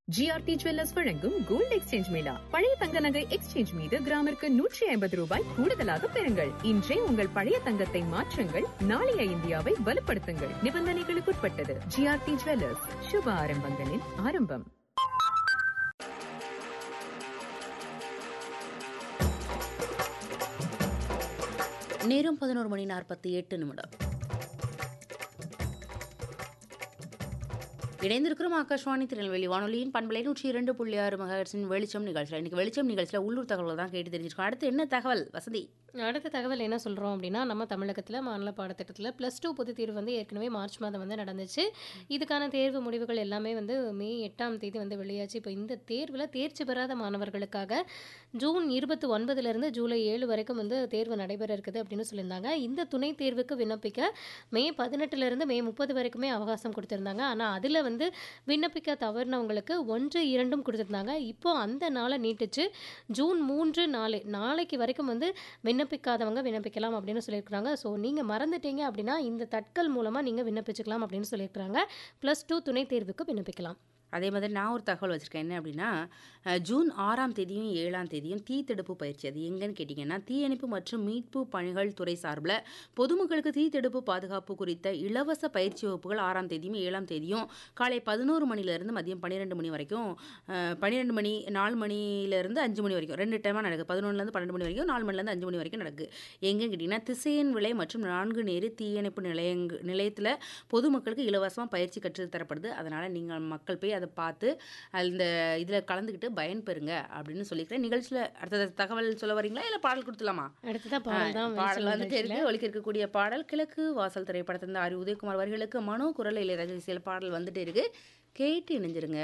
GRT jewellers வழங்கும் gold exchange mela பழைய தங்க நகை எக்ஸ்சேஞ்ச் மீது கிராமிற்கு நூற்றி ஐம்பது ரூபாய் கூடுதலாக பெறுங்கள் இன்றே உங்கள் பழைய தங்கத்தை மாற்றுங்கள் நாளைய இந்தியாவை வலுப்படுத்துங்கள் நிபந்தனைகளுக்குட்பட்டது ஜிஆர்டி ஜுவல்லர்ஸ் சுப ஆரம்பங்களின் ஆரம்பம் நேரம் பதினோரு மணி நாற்பத்தி எட்டு நிமிடம் இணைந்திருக்கிறோம் ஆகாஷ்வாணி திருநெல்வேலி வானொலியின் பண்பலை நூற்றி இரண்டு புள்ளி ஆறு மகாட்சின் வெளிச்சம் நிகழ்ச்சியில் இன்னைக்கு வெளிச்சம் நிகழ்ச்சியில் உள்ளூர் தகவல் தான் கேட்டு தெரிஞ்சிருக்கோம் அடுத்து என்ன தகவல் வசந்தி அடுத்த தகவல் என்ன சொல்கிறோம் அப்படின்னா நம்ம தமிழகத்தில் மாநில பாடத்திட்டத்தில் ப்ளஸ் டூ பொதுத் தேர்வு வந்து ஏற்கனவே மார்ச் மாதம் வந்து நடந்துச்சு இதுக்கான தேர்வு முடிவுகள் எல்லாமே வந்து மே எட்டாம் தேதி வந்து வெளியாச்சு இப்போ இந்த தேர்வில் தேர்ச்சி பெறாத மாணவர்களுக்காக ஜூன் இருபத்தி ஒன்பதுலேருந்து ஜூலை ஏழு வரைக்கும் வந்து தேர்வு நடைபெற இருக்குது அப்படின்னு சொல்லியிருந்தாங்க இந்த துணைத் தேர்வுக்கு விண்ணப்பிக்க மே பதினெட்டுலேருந்து மே முப்பது வரைக்குமே அவகாசம் கொடுத்துருந்தாங்க ஆனால் அதில் வந்து விண்ணப்பிக்க தவறினவங்களுக்கு ஒன்று இரண்டும் கொடுத்துருந்தாங்க இப்போ அந்த நாளை நீட்டிச்சு ஜூன் மூன்று நாலு நாளைக்கு வரைக்கும் வந்து விண்ணப்பிக்காதவங்க விண்ணப்பிக்கலாம் அப்படின்னு சொல்லியிருக்கிறாங்க ஸோ நீங்கள் மறந்துட்டீங்க அப்படின்னா இந்த தட்கல் மூலமாக நீங்கள் விண்ணப்பிச்சுக்கலாம் அப்படின்னு சொல்லியிருக்கிறாங்க ப்ளஸ் டூ துணைத் தேர்வுக்கு விண்ணப்பிக்கலாம் அதே மாதிரி நான் ஒரு தகவல் வச்சுருக்கேன் என்ன அப்படின்னா அஹ், ஜூன் ஆறாம் தேதியும் ஏழாம் தேதியும் தீ தடுப்பு பயிற்சி அது எங்கன்னு கேட்டிங்கன்னா தீயணைப்பு மற்றும் மீட்பு பணிகள் துறை சார்பில் பொதுமக்களுக்கு தீ தடுப்பு பாதுகாப்பு குறித்த இலவச பயிற்சி வகுப்புகள் ஆறாம் தேதியும் ஏழாம் தேதியும் காலை பதினோரு மணிலேருந்து மதியம் பன்னிரெண்டு மணி வரைக்கும் அஹ், பன்னிரெண்டு மணி நாலு மணிலேருந்து அஞ்சு மணி வரைக்கும் ரெண்டு டைமாக நடக்குது பதினொன்றுலேருந்து பன்னெண்டு மணி வரைக்கும் நாலு மணிலேருந்து அஞ்சு மணி வரைக்கும் நடக்குது எங்கன்னு கேட்டிங்கன்னா திசையன் விலை மற்றும் நான்கு நேரு தீயணைப்பு நிலையங்க நிலையத்தில் பொதுமக்களுக்கு இலவசமாக பயிற்சி கற்றுத் தரப்படுது அதனால் நீங்கள் மக்கள் போய் அதை பார்த்து அந்த இதில் கலந்துக்கிட்டு பயன்பெறுங்க அப்படின்னு சொல்லிக்கிறேன் நிகழ்ச்சியில் அடுத்த தகவல் சொல்ல வரீங்களா இல்லை பாடல் கொடுத்துலாமா அடுத்ததான் பாடல் தான் பாடல் வந்துட்டு இருக்கு ஒலிக்க இருக்கக்கூடிய பாடல் கிழக்கு வாசல் திரைப்படத்திலிருந்து ஆரி உதயகுமார் வரிகளுக்கு மனோ குரல் இளையராஜா இசையில் பாடல் வந்துட்டு இருக்கு கேட்டு இணைஞ்சிருங்க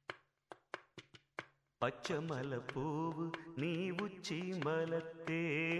பச்சை மலை பூவு நீ உச்சி மலத்தே